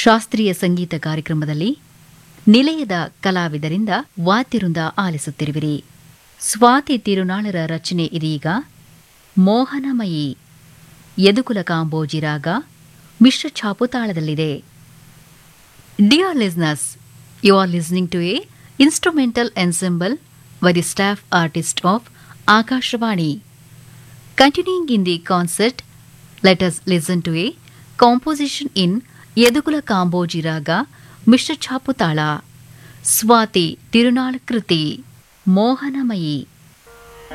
ಶಾಸ್ತ್ರೀಯ ಸಂಗೀತ ಕಾರ್ಯಕ್ರಮದಲ್ಲಿ ನಿಲಯದ ಕಲಾವಿದರಿಂದ ವಾದ್ಯವೃಂದ ಆಲಿಸುತ್ತಿರುವಿರಿ ಸ್ವಾತಿ ತಿರುನಾಳರ ರಚನೆ ಇದೀಗ ಮೋಹನಮಯಿ ಯದುಕುಲ ಕಾಂಬೋಜಿ ರಾಗ ಮಿಶ್ರ ಛಾಪು ತಾಳದಲ್ಲಿದೆ Dear listeners, you are listening to a instrumental ensemble by the staff artist of Akashvani. Continuing in the concert, let us listen to a composition in Yadukula Kamboji Raga, Mr. Chaputala, Swati Tirunal Kriti, Mohanamayi.